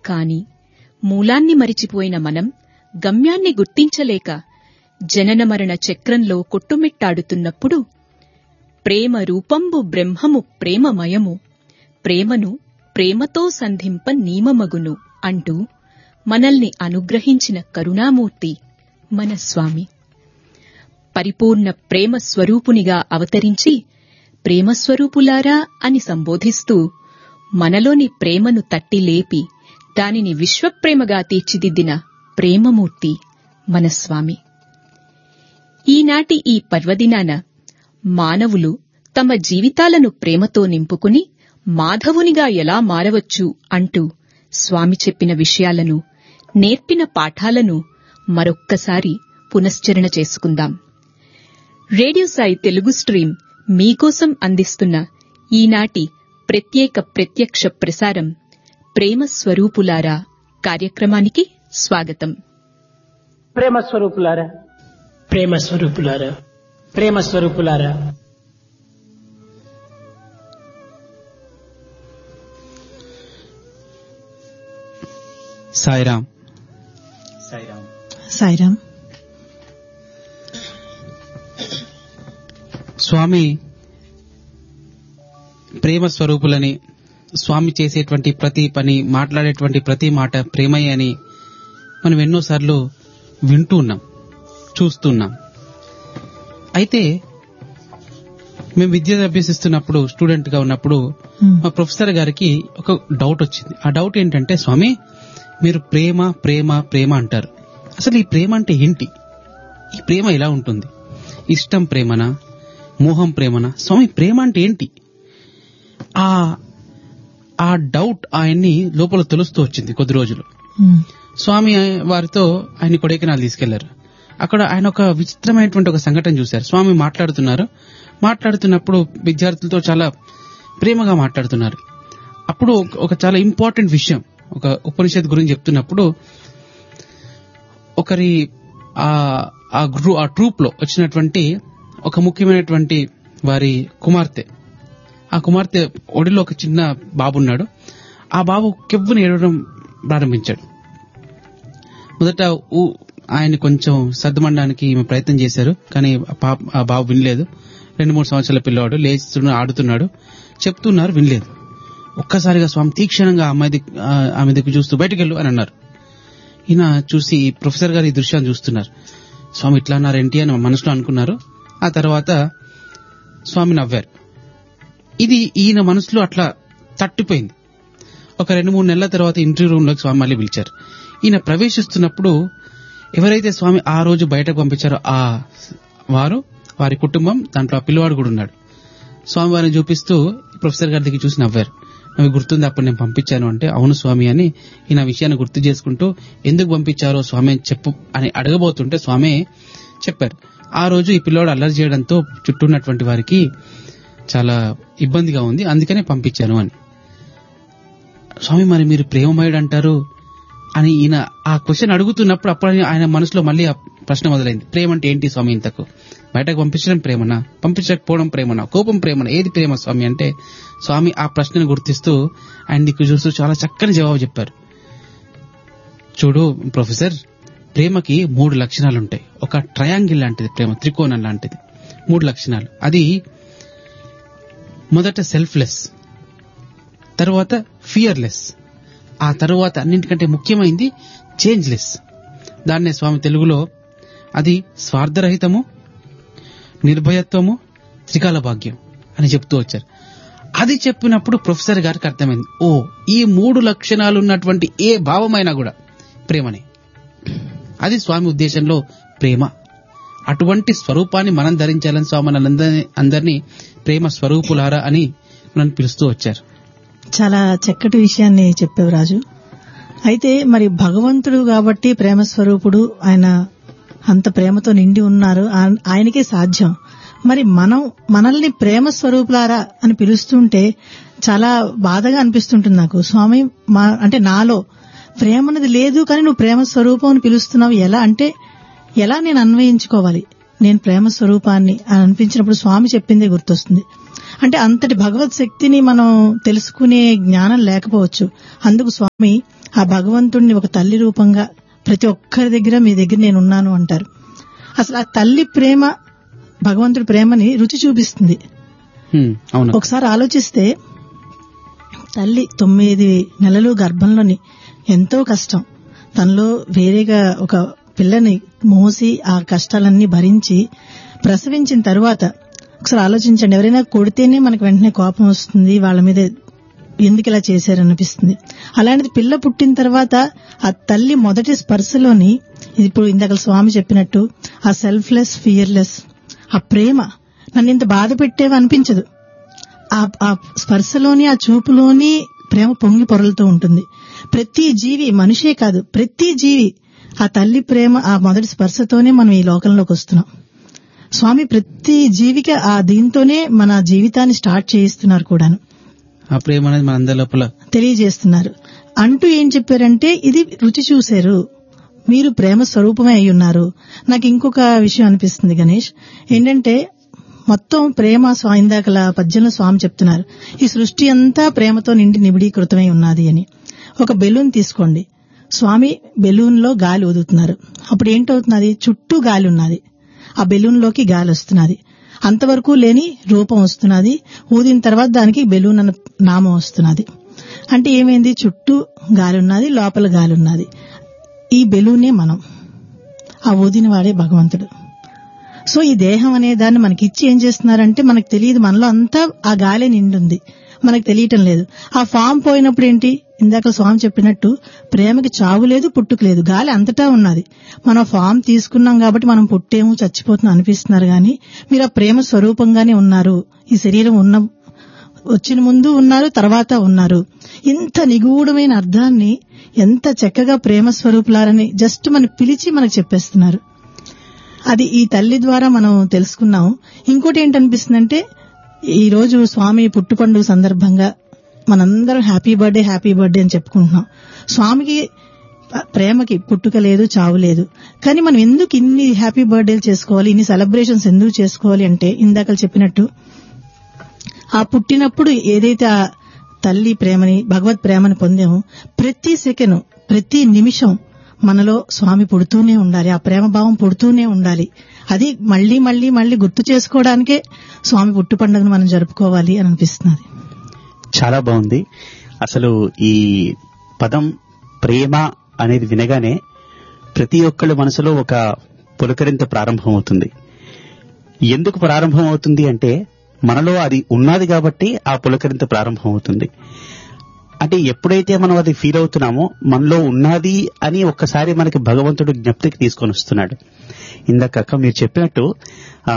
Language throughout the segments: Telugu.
కాని మూలాన్ని మరిచిపోయిన మనం గమ్యాన్ని గుర్తించలేక జనన మరణ చక్రంలో కొట్టుమిట్టాడుతున్నప్పుడు ప్రేమ రూపంబు బ్రహ్మము ప్రేమమయము ప్రేమను ప్రేమతో సంధింప నీమమగును అంటూ మనల్ని అనుగ్రహించిన కరుణామూర్తి మన స్వామి పరిపూర్ణ ప్రేమ స్వరూపునిగా అవతరించి ప్రేమస్వరూపులారా అని సంబోధిస్తూ మనలోని ప్రేమను తట్టి లేపి దానిని విశ్వప్రేమగా తీర్చిదిద్దిన ప్రేమమూర్తి మన స్వామి ఈనాటి ఈ పర్వదినాన మానవులు తమ జీవితాలను ప్రేమతో నింపుకుని మాధవునిగా ఎలా మారవచ్చు అంటూ స్వామి చెప్పిన విషయాలను నేర్పిన పాఠాలను మరొక్కసారి పునశ్చరణ చేసుకుందాం రేడియో సాయి తెలుగు స్ట్రీమ్ మీకోసం అందిస్తున్న ఈనాటి ప్రత్యేక ప్రత్యక్ష ప్రసారం ప్రేమ స్వరూపులారా కార్యక్రమానికి స్వాగతం ప్రేమ స్వరూపులారా ప్రేమ స్వరూపులారా ప్రేమ స్వరూపులారా సాయిరామ్ సాయిరామ్ సాయిరామ్ స్వామి ప్రేమ స్వరూపులని స్వామి చేసేటువంటి ప్రతి పని మాట్లాడేటువంటి ప్రతి మాట ప్రేమయ్య అని మనం ఎన్నోసార్లు వింటూ ఉన్నాం చూస్తున్నాం అయితే మేము విద్య అభ్యసిస్తున్నప్పుడు స్టూడెంట్ గా ఉన్నప్పుడు మా ప్రొఫెసర్ గారికి ఒక డౌట్ వచ్చింది ఆ డౌట్ ఏంటంటే స్వామి మీరు ప్రేమ ప్రేమ ప్రేమ అంటారు అసలు ఈ ప్రేమ అంటే ఏంటి ఈ ప్రేమ ఎలా ఉంటుంది ఇష్టం ప్రేమనా మోహం ప్రేమనా స్వామి ప్రేమ అంటే ఏంటి ఆ ఆ డౌట్ ఆయన్ని లోపల తెలుస్తూ వచ్చింది కొద్ది రోజులు స్వామి వారితో ఆయన కొడైకెనాల్ తీసుకెళ్లారు అక్కడ ఆయన ఒక విచిత్రమైనటువంటి ఒక సంఘటన చూశారు స్వామి మాట్లాడుతున్నారు మాట్లాడుతున్నప్పుడు విద్యార్థులతో చాలా ప్రేమగా మాట్లాడుతున్నారు అప్పుడు ఒక- ఒక చాలా ఇంపార్టెంట్ విషయం ఒక ఉపనిషత్ గురించి చెప్తున్నప్పుడు ఒకరి ఆ ఆ గ్రూ ఆ ట్రూప్ లో వచ్చినటువంటి ఒక ముఖ్యమైనటువంటి వారి కుమార్తె ఆ కుమార్తె ఒడిలో ఒక చిన్న బాబు ఉన్నాడు ఆ బాబు కెవ్వుని ఏడవడం ప్రారంభించాడు మొదట ఊ- ఆయన కొంచెం సర్దుమనడానికి ఈమె ప్రయత్నం చేశారు కానీ ఆ పాప ఆ బాబు వినలేదు రెండు మూడు సంవత్సరాల పిల్లవాడు లేస్తున్నాడు ఆడుతున్నాడు చెప్తున్నారు వినలేదు ఒక్కసారిగా స్వామి తీక్షణంగా ఆ అమ్మాయి దిక్కు- ఆ ఆమె దిక్కు చూస్తూ బయటకు వెళ్ళు అని అన్నారు ఈయన చూసి ఈ ప్రొఫెసర్ గారు ఈ దృశ్యాన్ని చూస్తున్నారు స్వామి ఇట్లా అన్నారు ఏంటి అని మనసులో అనుకున్నారు ఆ తర్వాత స్వామి నవ్వారు ఇది ఈయన మనసులో అట్లా తట్టిపోయింది ఒక రెండు మూడు నెలల తర్వాత ఇంటర్వ్యూ రూమ్ లోకి స్వామి మళ్ళీ పిలిచారు ఈయన ప్రవేశిస్తున్నప్పుడు ఎవరైతే స్వామి ఆ రోజు బయటకు పంపించారో ఆ వారు వారి కుటుంబం దాంట్లో ఆ పిల్లవాడు కూడా ఉన్నాడు స్వామి వారిని చూపిస్తూ ప్రొఫెసర్ గారి దగ్గర చూసి నవ్వారు అవి గుర్తుంది అప్పుడు నేను పంపించాను అంటే అవును స్వామి అని ఈయన విషయాన్ని గుర్తు చేసుకుంటూ ఎందుకు పంపించారో స్వామి అని చెప్పు అని అడగబోతుంటే స్వామి చెప్పారు ఆ రోజు ఈ పిల్లోడు అల్లరి చేయడంతో చుట్టూ ఉన్నటువంటి వారికి చాలా ఇబ్బందిగా ఉంది అందుకనే పంపించాను అని స్వామి మరి మీరు ప్రేమమయుడు అంటారు అని ఈయన ఆ క్వశ్చన్ అడుగుతున్నప్పుడు అప్పుడు ఆయన మనసులో మళ్ళీ ఆ ప్రశ్న మొదలైంది ప్రేమ అంటే ఏంటి స్వామి ఇంతకు బయటకు పంపించడం ప్రేమనా పంపించకపోవడం ప్రేమనా కోపం ప్రేమనా ఏది ప్రేమ స్వామి అంటే స్వామి ఆ ప్రశ్నను గుర్తిస్తూ ఆయన దిక్కు చూస్తూ చాలా చక్కని జవాబు చెప్పారు చూడు ప్రొఫెసర్ ప్రేమకి మూడు లక్షణాలు ఉంటాయి ఒక ట్రయాంగిల్ లాంటిది ప్రేమ త్రికోణం లాంటిది మూడు లక్షణాలు అది మొదట సెల్ఫ్లెస్ తర్వాత ఫియర్లెస్ ఆ తరువాత అన్నింటికంటే ముఖ్యమైంది చేంజ్లెస్ దాన్నే స్వామి తెలుగులో అది స్వార్థరహితము నిర్భయత్వము త్రికాల భాగ్యం అని చెప్తూ వచ్చారు అది చెప్పినప్పుడు ప్రొఫెసర్ గారికి అర్థమైంది ఓ ఈ మూడు లక్షణాలు ఉన్నటువంటి ఏ భావమైనా కూడా ప్రేమనే అది స్వామి ఉద్దేశంలో ప్రేమ అటువంటి స్వరూపాన్ని మనం ధరించాలని స్వామి మనందరినీ అందరినీ ప్రేమ స్వరూపులారా అని మనం పిలుస్తూ వచ్చారు చాలా చక్కటి విషయాన్ని చెప్పావు రాజు అయితే మరి భగవంతుడు కాబట్టి ప్రేమ స్వరూపుడు ఆయన అంత ప్రేమతో నిండి ఉన్నారు ఆ- ఆయనకే సాధ్యం మరి మనం మనల్ని ప్రేమ స్వరూపులారా అని పిలుస్తుంటే చాలా బాధగా అనిపిస్తుంటుంది నాకు స్వామి మా అంటే నాలో ప్రేమ అనేది లేదు కానీ నువ్వు ప్రేమ స్వరూపం అని పిలుస్తున్నావు ఎలా అంటే ఎలా నేను అన్వయించుకోవాలి నేను ప్రేమ స్వరూపాన్ని అని అనిపించినప్పుడు స్వామి చెప్పిందే గుర్తొస్తుంది అంటే అంతటి భగవత్ శక్తిని మనం తెలుసుకునే జ్ఞానం లేకపోవచ్చు అందుకు స్వామి ఆ భగవంతుణ్ణి ఒక తల్లి రూపంగా ప్రతి ఒక్కరి దగ్గర మీ దగ్గర నేను ఉన్నాను అంటారు అసలు ఆ తల్లి ప్రేమ భగవంతుడి ప్రేమని రుచి చూపిస్తుంది హ్మ్, అవును ఒకసారి ఆలోచిస్తే తల్లి తొమ్మిది నెలలు గర్భంలోని ఎంతో కష్టం తనలో వేరేగా ఒక పిల్లని మోసి ఆ కష్టాలన్నీ భరించి ప్రసవించిన తరువాత ఒకసారి ఆలోచించండి ఎవరైనా కొడితేనే మనకు వెంటనే కోపం వస్తుంది వాళ్ళ మీద ఎందుకు ఇలా చేశారనిపిస్తుంది అలాంటిది పిల్ల పుట్టిన తర్వాత ఆ తల్లి మొదటి స్పర్శలోని ఇది ఇప్పుడు ఇందాక స్వామి చెప్పినట్టు ఆ సెల్ఫ్లెస్ ఫియర్లెస్ ఆ ప్రేమ నన్ను ఇంత బాధ పెట్టేవి అనిపించదు ఆ ఆ స్పర్శలోని ఆ చూపులోని ప్రేమ పొంగి పొరలుతూ ఉంటుంది ప్రతి జీవి మనిషే కాదు ప్రతి జీవి ఆ తల్లి ప్రేమ ఆ మొదటి స్పర్శతోనే మనం ఈ లోకంలోకి వస్తున్నాం స్వామి ప్రతి జీవికి ఆ దీంతోనే మన జీవితాన్ని స్టార్ట్ చేయిస్తున్నారు కూడాను ఆ ప్రేమ అనేది మన అందరి లోపల తెలియజేస్తున్నారు అంటూ ఏం చెప్పారంటే ఇది రుచి చూశారు మీరు ప్రేమ స్వరూపమే అయి ఉన్నారు నాకు ఇంకొక విషయం అనిపిస్తుంది గణేష్ ఏంటంటే మొత్తం ప్రేమ స్వా ఇందాకల పద్యంలో స్వామి చెప్తున్నారు ఈ సృష్టి అంతా ప్రేమతో నిండి నిబిడీకృతమై ఉన్నది అని ఒక బెలూన్ తీసుకోండి స్వామి బెలూన్ లో గాలి ఊదుతున్నారు అప్పుడు ఏంటవుతున్నది చుట్టూ గాలి ఉన్నది ఆ బెలూన్ లోకి గాలి వస్తున్నది అంతవరకు లేని రూపం వస్తున్నది ఊదిన తర్వాత దానికి బెలూన్ అన్న నామం వస్తున్నది అంటే ఏమైంది చుట్టూ గాలి ఉన్నది లోపల గాలి ఉన్నది ఈ బెలూనే మనం ఆ ఊదిన వాడే భగవంతుడు సో ఈ దేహం అనే దాన్ని మనకి ఇచ్చి ఏం చేస్తున్నారంటే మనకు తెలియదు మనలో అంతా ఆ గాలి నిండుంది మనకు తెలియటం లేదు ఆ ఫామ్ పోయినప్పుడు ఏంటి ఇందాక స్వామి చెప్పినట్టు ప్రేమకి చావు లేదు పుట్టుకు లేదు గాలి అంతటా ఉన్నది మనం ఫామ్ తీసుకున్నాం కాబట్టి మనం పుట్టేము చచ్చిపోతున్నాం అనిపిస్తున్నారు గాని మీరు ఆ ప్రేమ స్వరూపంగానే ఉన్నారు ఈ శరీరం ఉన్న వచ్చిన ముందు ఉన్నారు తర్వాత ఉన్నారు ఇంత నిగూఢమైన అర్థాన్ని ఎంత చక్కగా ప్రేమ స్వరూపులారని జస్ట్ మన పిలిచి మనకు చెప్పేస్తున్నారు అది ఈ తల్లి ద్వారా మనం తెలుసుకున్నాం ఇంకోటి ఏంటనిపిస్తుందంటే ఈ రోజు స్వామి పుట్టు పండుగ సందర్భంగా మనందరం హ్యాపీ బర్త్డే హ్యాపీ బర్త్డే అని చెప్పుకుంటున్నాం స్వామికి ప్రేమకి పుట్టుక లేదు చావు లేదు కానీ మనం ఎందుకు ఇన్ని హ్యాపీ బర్త్డేలు చేసుకోవాలి ఇన్ని సెలబ్రేషన్స్ ఎందుకు చేసుకోవాలి అంటే ఇందాక చెప్పినట్టు ఆ పుట్టినప్పుడు ఏదైతే ఆ తల్లి ప్రేమని భగవత్ ప్రేమని పొందామో ప్రతి సెకండ్ ప్రతి నిమిషం మనలో స్వామి పుడుతూనే ఉండాలి ఆ ప్రేమ భావం పుడుతూనే ఉండాలి అది మళ్ళీ మళ్ళీ మళ్ళీ గుర్తు చేసుకోవడానికే స్వామి పుట్టు పండుగను మనం జరుపుకోవాలి అని అనిపిస్తున్నది చాలా బాగుంది అసలు ఈ పదం ప్రేమ అనేది వినగానే ప్రతి ఒక్కళ్ళ మనసులో ఒక పులకరింత ప్రారంభమవుతుంది ఎందుకు ప్రారంభం అవుతుంది అంటే మనలో అది ఉన్నది కాబట్టి ఆ పులకరింత ప్రారంభం అవుతుంది అంటే ఎప్పుడైతే మనం అది ఫీల్ అవుతున్నామో మనలో ఉన్నది అని ఒక్కసారి మనకి భగవంతుడు జ్ఞప్తికి తీసుకొని వస్తున్నాడు ఇందాక అక్క మీరు చెప్పినట్టు ఆ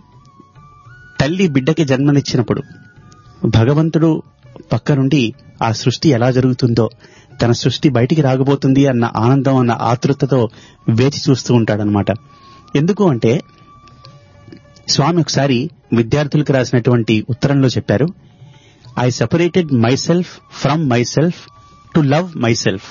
తల్లి బిడ్డకి జన్మనిచ్చినప్పుడు భగవంతుడు పక్క నుండి ఆ సృష్టి ఎలా జరుగుతుందో తన సృష్టి బయటికి రాగబోతుంది అన్న ఆనందం అన్న ఆతృతతో వేచి చూస్తూ ఉంటాడనమాట ఎందుకు అంటే స్వామి ఒకసారి విద్యార్థులకు రాసినటువంటి ఉత్తరంలో చెప్పారు I separated myself from myself to love myself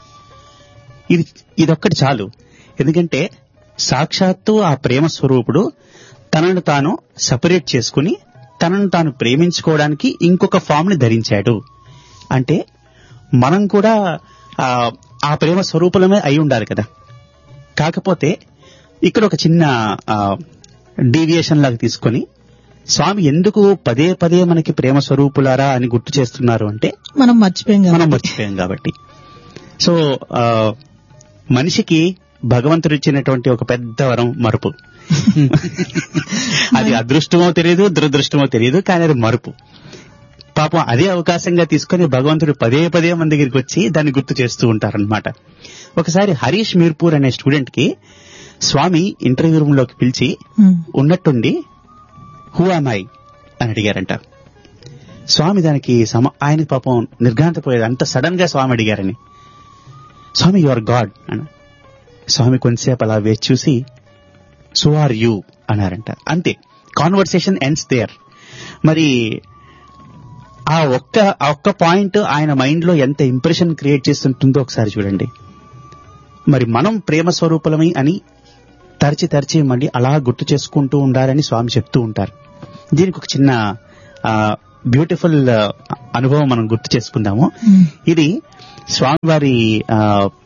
ఇది ఇదొక్కటి చాలు ఎందుకంటే సాక్షాత్తు ఆ ప్రేమ స్వరూపుడు తనను తాను సపరేట్ చేసుకుని తనను తాను ప్రేమించుకోవడానికి ఇంకొక ఫామ్ ని ధరించాడు అంటే మనం కూడా ఆ, ఆ ప్రేమ స్వరూపులమే అయి ఉండాలి కదా కాకపోతే ఇక్కడ ఒక చిన్న డీవియేషన్ లాగా తీసుకొని స్వామి ఎందుకు పదే పదే మనకి ప్రేమ స్వరూపులారా అని గుర్తు చేస్తున్నారు అంటే మనం మర్చిపోయాం మనం కాబట్టి మర్చిపోయాం కాబట్టి సో ఆ, మనిషికి భగవంతుడు ఇచ్చినటువంటి ఒక పెద్ద వరం మరుపు అది అదృష్టమో తెలియదు దురదృష్టమో తెలియదు కానీ అది మరుపు పాపం అదే అవకాశంగా తీసుకొని భగవంతుడు పదే పదే మన దగ్గరికి వచ్చి దాన్ని గుర్తు చేస్తూ ఉంటారనమాట ఒకసారి హరీష్ మీర్పూర్ అనే స్టూడెంట్ కి స్వామి ఇంటర్వ్యూ రూమ్ లోకి పిలిచి ఉమ్. ఉన్నట్టుండి హూ ఆమ్ ఐ అని అడిగారంట స్వామి దానికి సమ ఆయన పాపం నిర్ఘాంతపోయేది అంత సడన్ గా స్వామి అడిగారని స్వామి యు ఆర్ గాడ్ అన్న స్వామి కొంతసేపు అలా వేచి చూసి సో ఆర్ యూ అన్నారంట అంతే కాన్వర్సేషన్ ఎండ్స్ దేర్ మరి ఆ ఒక్క ఆ ఒక్క పాయింట్ ఆయన మైండ్ లో ఎంత ఇంప్రెషన్ క్రియేట్ చేస్తుంటుందో ఒకసారి చూడండి మరి మనం ప్రేమ స్వరూపులమై అని తరచి తరచి మళ్ళీ అలా గుర్తు చేసుకుంటూ ఉండాలని స్వామి చెప్తూ ఉంటారు దీనికి ఒక చిన్న బ్యూటిఫుల్ అనుభవం మనం గుర్తు చేసుకుందాము ఇది స్వామివారి ఆ,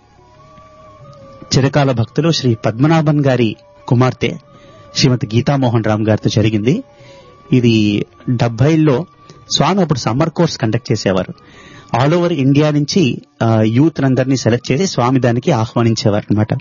చిరకాల భక్తులు శ్రీ పద్మనాభన్ గారి కుమార్తె శ్రీమతి గీతామోహన్ రామ్ గారితో జరిగింది ఇది డెబ్బైల్లో స్వామి అప్పుడు సమ్మర్ కోర్స్ కండక్ట్ చేసేవారు ఆల్ ఓవర్ ఇండియా నుంచి యూత్ అందరినీ సెలెక్ట్ చేసి స్వామి దానికి ఆహ్వానించేవారు అనమాట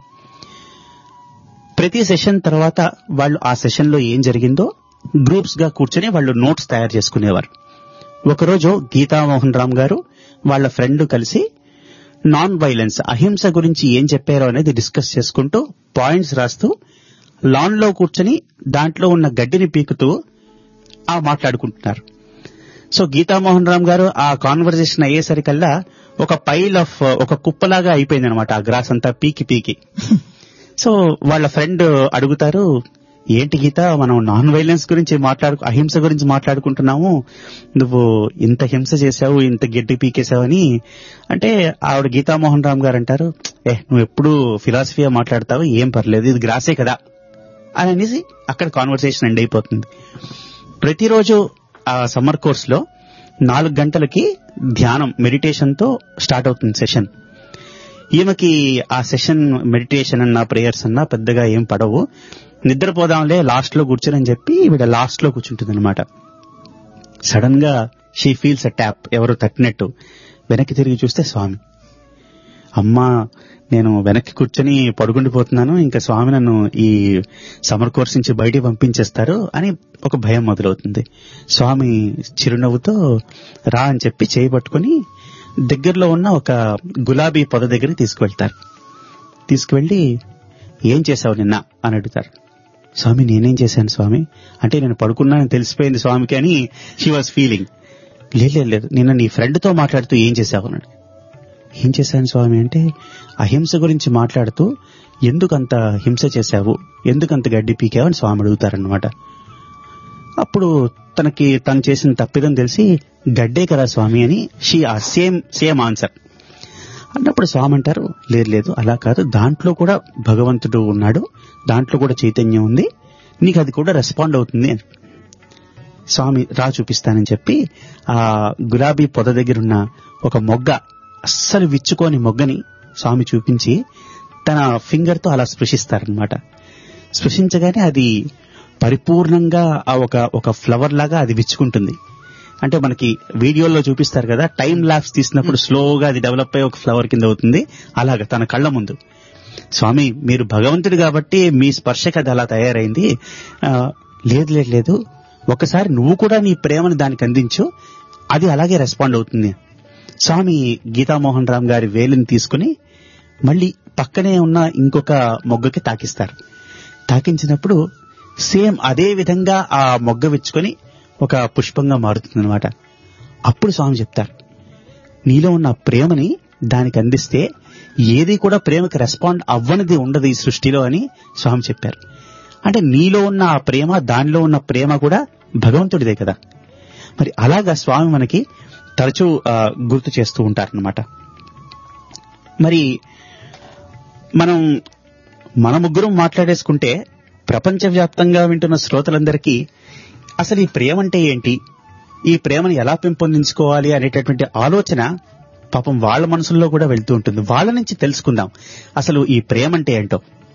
ప్రతి సెషన్ తర్వాత వాళ్ళు ఆ సెషన్ లో ఏం జరిగిందో గ్రూప్స్ గా కూర్చొని వాళ్ళు నోట్స్ తయారు చేసుకునేవారు ఒకరోజు గీతామోహన్ రామ్ గారు వాళ్ళ ఫ్రెండ్ కలిసి నాన్ వైలెన్స్ అహింస గురించి ఏం చెప్పారో అనేది డిస్కస్ చేసుకుంటూ పాయింట్స్ రాస్తూ లాన్ లో కూర్చొని దాంట్లో ఉన్న గడ్డిని పీకుతూ ఆ మాట్లాడుకుంటున్నారు సో గీతామోహన్ రామ్ గారు ఆ కాన్వర్జేషన్ అయ్యేసరికల్లా ఒక పైల్ ఆఫ్ ఒక కుప్పలాగా అయిపోయింది అనమాట ఆ గ్రాస్ అంతా పీకి పీకి సో వాళ్ళ ఫ్రెండ్ అడుగుతారు ఏంటి గీత మనం నాన్ వైలెన్స్ గురించి మాట్లాడు అహింస గురించి మాట్లాడుకుంటున్నాము నువ్వు ఇంత హింస చేశావు ఇంత గడ్డి పీకేశావని అంటే ఆవిడ గీతామోహన్ రామ్ గారు అంటారు ఏ నువ్వు ఎప్పుడు ఫిలాసఫీగా మాట్లాడతావు ఏం పర్లేదు ఇది గ్రాసే కదా అని అనేసి అక్కడ కాన్వర్సేషన్ ఎండ్ అయిపోతుంది ప్రతిరోజు ఆ సమ్మర్ కోర్స్ లో నాలుగు గంటలకి ధ్యానం మెడిటేషన్ తో స్టార్ట్ అవుతుంది సెషన్ ఈమెకి ఆ సెషన్ మెడిటేషన్ అన్నా ప్రేయర్స్ అన్నా పెద్దగా ఏం పడవు నిద్రపోదాంలే లాస్ట్ లో కూర్చొని చెప్పి ఈవిడ లాస్ట్ లో కూర్చుంటుంది అనమాట సడన్ గా షీ ఫీల్స్ అ ట్యాప్ ఎవరు తట్టినట్టు వెనక్కి తిరిగి చూస్తే స్వామి అమ్మా నేను వెనక్కి కూర్చొని పడుకుండిపోతున్నాను ఇంకా స్వామి నన్ను ఈ సమ్మర్ కోర్స్ నుంచి బయటికి పంపించేస్తారు అని ఒక భయం మొదలవుతుంది స్వామి చిరునవ్వుతో రా అని చెప్పి చేయి పట్టుకొని దగ్గరలో ఉన్న ఒక గులాబీ పొద దగ్గరికి తీసుకువెళ్తారు తీసుకువెళ్లి ఏం చేశావు నిన్న అని అడుగుతారు స్వామి నేనేం చేశాను స్వామి అంటే నేను పడుకున్నానని తెలిసిపోయింది స్వామికి అని షీ వాజ్ ఫీలింగ్ లేదు లేదు, లేదు నిన్న నీ ఫ్రెండ్తో మాట్లాడుతూ ఏం చేశావు అన్నాడు ఏం చేశాను స్వామి అంటే అహింస గురించి మాట్లాడుతూ ఎందుకంత హింస చేశావు ఎందుకంత గడ్డి పీకావు అని స్వామి అడుగుతారనమాట అప్పుడు తనకి తను చేసిన తప్పిదం తెలిసి గడ్డే కదా స్వామి అని షీ ఆ సేమ్ సేమ్ ఆన్సర్ అన్నప్పుడు స్వామి అంటారు లేదు లేదు అలా కాదు దాంట్లో కూడా భగవంతుడు ఉన్నాడు దాంట్లో కూడా చైతన్యం ఉంది నీకు అది కూడా రెస్పాండ్ అవుతుంది అని స్వామి రా చూపిస్తానని చెప్పి ఆ గులాబీ పొద దగ్గరున్న ఒక మొగ్గ అస్సలు విచ్చుకోని మొగ్గని స్వామి చూపించి తన ఫింగర్ తో అలా స్పృశిస్తారనమాట స్పృశించగానే అది పరిపూర్ణంగా ఆ ఒక ఒక ఫ్లవర్ లాగా అది విచ్చుకుంటుంది అంటే మనకి వీడియోలో చూపిస్తారు కదా టైం ల్యాబ్స్ తీసినప్పుడు స్లోగా అది డెవలప్ అయ్యి ఒక ఫ్లవర్ కింద అవుతుంది అలాగా తన కళ్ళ ముందు స్వామి మీరు భగవంతుడు కాబట్టి మీ స్పర్శకి అది అలా తయారైంది ఆ, లేదు లేదు లేదు ఒకసారి నువ్వు కూడా నీ ప్రేమను దానికి అందించు అది అలాగే రెస్పాండ్ అవుతుంది స్వామి గీతామోహన్ రామ్ గారి వేలిని తీసుకుని మళ్ళీ పక్కనే ఉన్న ఇంకొక మొగ్గకి తాకిస్తారు తాకించినప్పుడు సేమ్ అదే విధంగా ఆ మొగ్గ విచ్చుకొని ఒక పుష్పంగా మారుతుంది అప్పుడు స్వామి చెప్తారు నీలో ఉన్న ప్రేమని దానికి అందిస్తే ఏది కూడా ప్రేమకి రెస్పాండ్ అవ్వనిది ఉండదు ఈ సృష్టిలో అని స్వామి చెప్పారు అంటే నీలో ఉన్న ఆ ప్రేమ దానిలో ఉన్న ప్రేమ కూడా భగవంతుడిదే కదా మరి అలాగా స్వామి మనకి తరచూ ఆ, గుర్తు చేస్తూ ఉంటారనమాట మరి మనం మన ముగ్గురం మాట్లాడేసుకుంటే ప్రపంచవ్యాప్తంగా వింటున్న శ్రోతలందరికీ అసలు ఈ ప్రేమ అంటే ఏంటి ఈ ప్రేమను ఎలా పెంపొందించుకోవాలి అనేటటువంటి ఆలోచన పాపం వాళ్ళ మనసుల్లో కూడా వెళ్తూ ఉంటుంది వాళ్ళ నుంచి తెలుసుకుందాం అసలు ఈ ప్రేమ అంటే ఏంటో